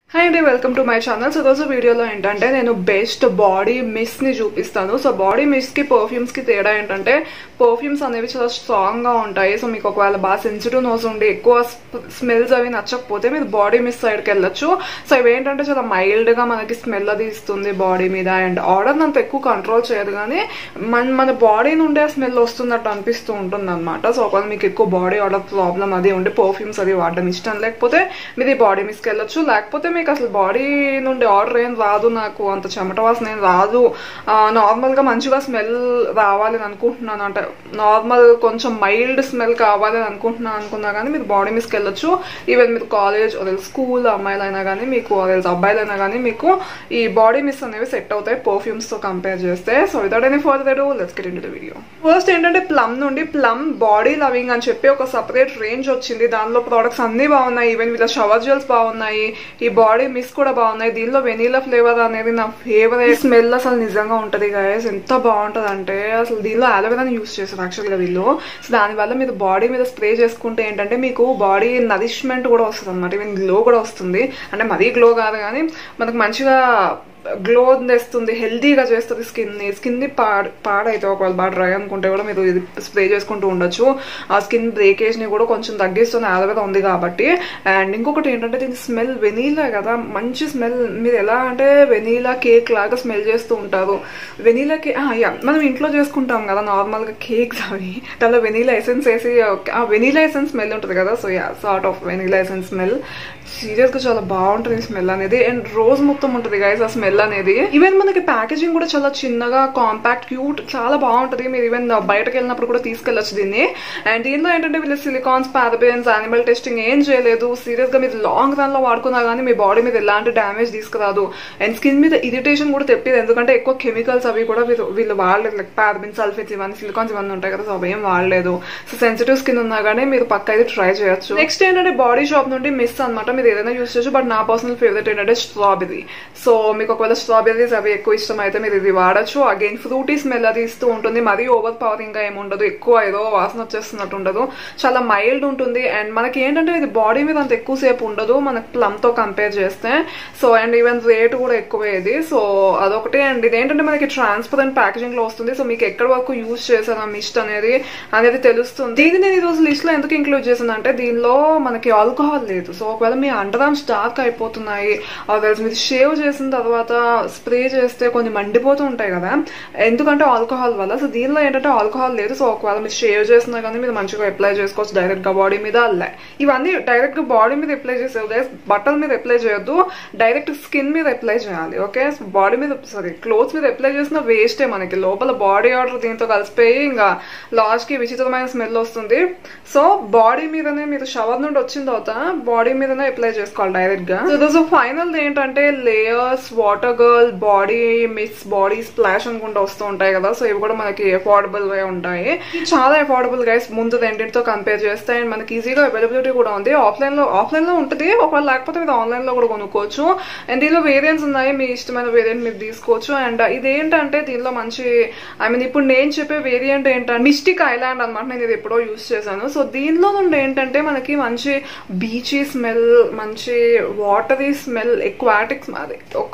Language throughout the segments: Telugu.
హాయ్ అండి welcome to my channel so రోజు వీడియోలో ఏంటంటే నేను బెస్ట్ బాడీ మిస్ట్ని చూపిస్తాను సో బాడీ మిస్ట్కి పర్ఫ్యూమ్స్కి తేడా ఏంటంటే పర్ఫ్యూమ్స్ అనేవి చాలా స్ట్రాంగ్గా ఉంటాయి సో మీకు ఒకవేళ బాగా సెన్సిటివ్ నోస్ ఉండి ఎక్కువ స్మెల్స్ అవి నచ్చకపోతే మీరు బాడీ మిస్ సైడ్కి వెళ్ళొచ్చు సో ఇవి ఏంటంటే చాలా మైల్డ్గా మనకి స్మెల్ అది ఇస్తుంది బాడీ మీద అండ్ ఆర్డర్ అంత ఎక్కువ కంట్రోల్ చేయదు కానీ మన మన బాడీ నుండే ఆ స్మెల్ వస్తున్నట్టు అనిపిస్తూ ఉంటుంది అనమాట సో ఒకవేళ మీకు ఎక్కువ బాడీ ఆర్డర్ ప్రాబ్లం అది ఉండి పర్ఫ్యూమ్స్ అది వాడడం ఇష్టం లేకపోతే మీది బాడీ మిస్కి వెళ్ళొచ్చు లేకపోతే మీకు అసలు బాడీ నుండి ఆర్డర్ ఏం రాదు నాకు అంత చెమట వాసన ఏం రాదు నార్మల్గా మంచిగా స్మెల్ రావాలి అని అనుకుంటున్నాను అంటే నార్మల్ కొంచెం మైల్డ్ స్మెల్ కావాలి అని అనుకుంటున్నాను అనుకున్నా కానీ మీరు బాడీ మిస్కి వెళ్ళొచ్చు ఈవెన్ మీరు కాలేజ్ స్కూల్ అమ్మాయిలైనా కానీ మీకు అబ్బాయిలైనా కానీ మీకు ఈ బాడీ మిస్ అనేవి సెట్ అవుతాయి పర్ఫ్యూమ్స్తో కంపేర్ చేస్తే so without any further let's get in to video first ఏంటంటే ప్లమ్ నుండి ప్లమ్ బాడీ లవింగ్ అని చెప్పి ఒక సపరేట్ రేంజ్ వచ్చింది దానిలో ప్రోడక్ట్స్ అన్నీ బాగున్నాయి ఈవెన్ వీళ్ళ షవర్ జెల్స్ బాగున్నాయి ఈ బాడీ మిస్ కూడా బాగున్నాయి దీనిలో వెనీలా ఫ్లేవర్ అనేది నా ఫేవరెట్ స్మెల్ అసలు నిజంగా ఉంటుంది గాయస్ ఎంత బాగుంటుంది అంటే అసలు దీనిలో అలోవెరాని యూస్ చేస్తారు యాక్చువల్గా వీళ్ళు సో దానివల్ల మీరు బాడీ మీద స్ప్రే చేసుకుంటే ఏంటంటే మీకు బాడీ నరిష్మెంట్ కూడా వస్తుంది అనమాట ఈవెన్ గ్లో కూడా వస్తుంది అంటే మరీ గ్లో కాదు కానీ మనకు మంచిగా గ్లో తెస్తుంది హెల్తీగా చేస్తుంది స్కిన్ని స్కిన్ని పాడ్ పాడైతే ఒకవేళ బాగా డ్రై అనుకుంటే కూడా మీరు ఇది స్ప్రే చేసుకుంటూ ఉండొచ్చు ఆ స్కిన్ బ్రేకేజ్ని కూడా కొంచెం తగ్గిస్తుంది ఆలోవేరా ఉంది కాబట్టి అండ్ ఇంకొకటి ఏంటంటే దీని స్మెల్ వెనీలా కదా మంచి స్మెల్ మీరు ఎలా అంటే వెనీలా కేక్ లాగా స్మెల్ చేస్తూ ఉంటారు వెనీలా కే యా మనం ఇంట్లో చేసుకుంటాం కదా నార్మల్గా కేక్స్ అవి దానిలో వెనీలా ఎసెన్స్ వేసి ఆ వెనీలా ఎసెన్స్ స్మెల్ ఉంటుంది కదా so ya sort of vanilla essence smell సీరియస్గా చాలా బాగుంటుంది స్మెల్ అనేది అండ్ రోజ్ మొత్తం ఉంటుంది గైస్ ఆ స్మెల్ అనేది ఈవెన్ మనకి ప్యాకేజింగ్ కూడా చాలా చిన్నగా కాంపాక్ట్ క్యూట్ చాలా బాగుంటుంది మీరు ఈవెన్ బయటకు వెళ్ళినప్పుడు కూడా తీసుకెళ్ళచ్చు దీన్ని అండ్ దీనిలో ఏంటంటే వీళ్ళు సిలికాన్స్ పారబెన్స్ యానిమల్ టెస్టింగ్ ఏం చేయలేదు సీరియస్ గా మీరు లాంగ్ రన్ లో వాడుకున్నా కానీ మీ బాడీ మీద ఎలాంటి డ్యామేజ్ తీసుకురాదు అండ్ స్కిన్ మీద ఇరిటేషన్ కూడా తెప్పిది ఎందుకంటే ఎక్కువ కెమికల్స్ అవి కూడా వీళ్ళు వీళ్ళు వాడలేదు లైక్ పారబెన్ సల్ఫేట్స్ ఇవన్నీ సిలికాన్స్ ఇవన్నీ ఉంటాయి కదా సో అవి ఏం వాడలేదు సో సెన్సిటివ్ స్కిన్ ఉన్నా కానీ మీరు పక్క అయితే ట్రై చేయొచ్చు నెక్స్ట్ ఏంటంటే బాడీ షాప్ నుండి మిస్ అనమాట మీరు ఏదైనా యూస్ చేయొచ్చు బట్ నా పర్సనల్ ఫేవరెట్ ఏంటంటే స్ట్రాబెరీ సో మీకు ఒకవేళ స్ట్రాబెర్రీస్ అవి ఎక్కువ ఇష్టం అయితే మీరు ఇది వాడచ్చు అగైన్ ఫ్రూటీ స్మెల్ అది ఇస్తూ ఉంటుంది మరీ ఓవర్ పవరింగ్ గా ఏమి ఉండదు ఎక్కువ ఏదో వాసన వచ్చేస్తున్నట్టు ఉండదు చాలా మైల్డ్ ఉంటుంది అండ్ మనకి ఏంటంటే ఇది బాడీ మీద అంత ఎక్కువసేపు ఉండదు మనకి ప్లమ్ తో కంపేర్ చేస్తే సో అండ్ ఈవెన్ రేట్ కూడా ఎక్కువే ఇది సో అదొకటి అండ్ ఇది ఏంటంటే మనకి ట్రాన్స్పరెంట్ ప్యాకేజింగ్ లో వస్తుంది సో మీకు ఎక్కడి వరకు యూస్ చేశాను మిస్ట్ అనేది అనేది తెలుస్తుంది దీన్ని నేను ఈ రోజు లిస్ట్ లో ఎందుకు ఇంక్లూడ్ చేశాను అంటే దీనిలో మనకి ఆల్కహాల్ లేదు సో ఒకవేళ మీ అండర్ ఆర్మ్స్ డార్క్ అయిపోతున్నాయి మీరు షేవ్ చేసిన తర్వాత స్ప్రే చేస్తే కొన్ని మండిపోతూ ఉంటాయి కదా ఎందుకంటే ఆల్కహాల్ వల్ల సో దీనిలో ఏంటంటే ఆల్కహాల్ లేదు సో ఒకవేళ మీరు షేవ్ చేసినా కానీ మీరు మంచిగా అప్లై చేసుకోవచ్చు డైరెక్ట్ గా బాడీ మీద ఇవన్నీ డైరెక్ట్ గా బాడీ మీద అప్లై చేసేది బట్టల మీద అప్లై చేయొద్దు డైరెక్ట్ స్కిన్ మీద అప్లై చేయాలి ఓకే బాడీ మీద సారీ క్లోత్స్ మీద అప్లై చేసిన వేస్టే మనకి లోపల బాడీ ఆర్డర్ దీంతో కలిసిపోయి ఇంకా లాస్ట్ కి విచిత్రమైన స్మెల్ వస్తుంది సో బాడీ మీదనే మీరు షవర్ నుండి వచ్చిన తర్వాత బాడీ మీదనే అప్లై చేసుకోవాలి డైరెక్ట్ గా సో ఫైనల్ ఏంటంటే layers water girl body mist body splash అనుకుంటూ వస్తూ ఉంటాయి కదా సో ఇవి కూడా మనకి అఫోర్డబుల్ గా ఉంటాయి చాలా అఫోర్డబుల్ గైస్ ముందు రెండింటితో కంపేర్ చేస్తే అండ్ మనకి ఈజీగా అవైలబిలిటీ కూడా ఉంది ఆఫ్లైన్ లో ఆఫ్లైన్ లో ఉంటుంది ఒకవేళ లేకపోతే మీరు ఆన్లైన్ లో కూడా కొనుక్కోవచ్చు అండ్ దీనిలో వేరియంట్స్ ఉన్నాయి మీ ఇష్టమైన వేరియంట్ మీరు తీసుకోవచ్చు అండ్ ఇదేంటంటే దీనిలో మంచి ఐ మీన్ ఇప్పుడు నేను చెప్పే వేరియంట్ ఏంటంటే మిస్టిక్ ఐలాండ్ అనమాట నేను ఇది ఎప్పుడో యూస్ చేశాను సో దీనిలో నుండి ఏంటంటే మనకి మంచి బీచీ స్మెల్ మంచి వాటరీ స్మెల్ ఎక్వాటిక్స్ అది ఒక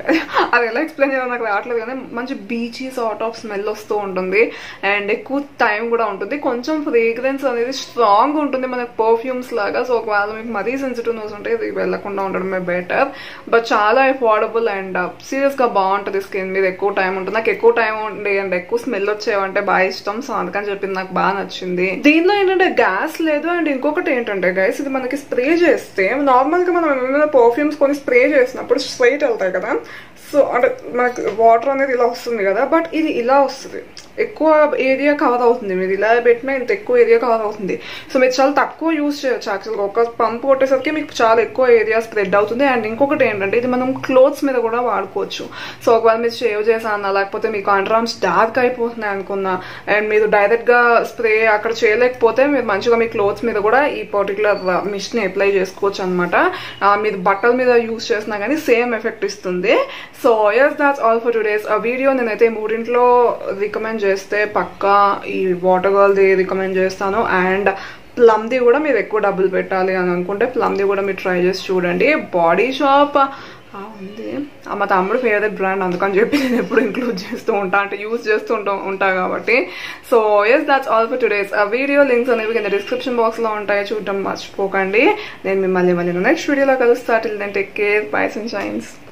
అది ఎలా ఎక్స్ప్లెయిన్ చేయాలో నాకు రావట్లేదు కానీ మంచి బీచీ సార్ట్ ఆఫ్ స్మెల్ వస్తూ ఉంటుంది అండ్ ఎక్కువ టైం కూడా ఉంటుంది కొంచెం ఫ్రేగ్రెన్స్ అనేది స్ట్రాంగ్ ఉంటుంది మనకి పర్ఫ్యూమ్స్ లాగా సో ఒకవేళ మీకు మరీ సెన్సిటివ్ నోస్ ఉంటే ఇది వెళ్ళకుండా ఉండడమే బెటర్ బట్ చాలా అఫోర్డబుల్ అండ్ సీరియస్గా బాగుంటుంది స్కిన్ మీద ఎక్కువ టైం ఉంటుంది నాకు ఎక్కువ టైం ఉండి అండ్ ఎక్కువ స్మెల్ వచ్చేవంటే బాగా ఇష్టం సో అందుకని చెప్పింది నాకు బాగా నచ్చింది దీనిలో ఏంటంటే గ్యాస్ లేదు అండ్ ఇంకొకటి ఏంటంటే గైస్ ఇది మనకి స్ప్రే చేస్తే నార్మల్గా మనం ఏమైనా పర్ఫ్యూమ్స్ కొని స్ప్రే చేసినప్పుడు స్ట్రైట్ వెళ్తాయి కదా సో అంటే మనకి వాటర్ అనేది ఇలా వస్తుంది కదా బట్ ఇది ఇలా వస్తుంది ఎక్కువ ఏరియా కవర్ అవుతుంది మీరు ఇలా పెట్టినా ఇంత ఎక్కువ ఏరియా కవర్ అవుతుంది సో మీరు చాలా తక్కువ యూస్ చేయొచ్చు యాక్చువల్గా ఒక పంప్ కొట్టేసరికి మీకు చాలా ఎక్కువ ఏరియా స్ప్రెడ్ అవుతుంది అండ్ ఇంకొకటి ఏంటంటే ఇది మనం క్లోత్స్ మీద కూడా వాడుకోవచ్చు సో ఒకవేళ మీరు షేవ్ చేసానా లేకపోతే మీకు అండర్ఆర్మ్స్ డార్క్ అయిపోతున్నాయి అనుకున్నా అండ్ మీరు డైరెక్ట్గా స్ప్రే అక్కడ చేయలేకపోతే మీరు మంచిగా మీ క్లోత్స్ మీద కూడా ఈ పర్టికులర్ మిస్ట్ని అప్లై చేసుకోవచ్చు అనమాట మీరు బట్టల మీద యూస్ చేసినా కానీ సేమ్ ఎఫెక్ట్ ఇస్తుంది so yes that's all for today's uh video నేనైతే మూడింట్లో రికమెండ్ చేస్తే పక్కా ఈ వాటర్ గర్ల్ది రికమెండ్ చేస్తాను అండ్ ప్లమ్ది కూడా మీరు ఎక్కువ డబ్బులు పెట్టాలి అని అనుకుంటే ప్లమ్ది కూడా మీరు ట్రై చేసి చూడండి బాడీ షాప్ ఆ, ఉంది ఆ, మా తమ్ముడు ఫేవరెట్ బ్రాండ్ అందుకని చెప్పి నేను ఎప్పుడు ఇంక్లూడ్ చేస్తూ ఉంటా అంటే యూజ్ చేస్తూ ఉంటా ఉంటా కాబట్టి so yes that's all for today's uh video links అనేవి కింద డిస్క్రిప్షన్ బాక్స్లో ఉంటాయి చూడటం మర్చిపోకండి నేను మిమ్మల్ని మళ్ళీ నెక్స్ట్ వీడియోలో కలుస్తా till then take care byes and shines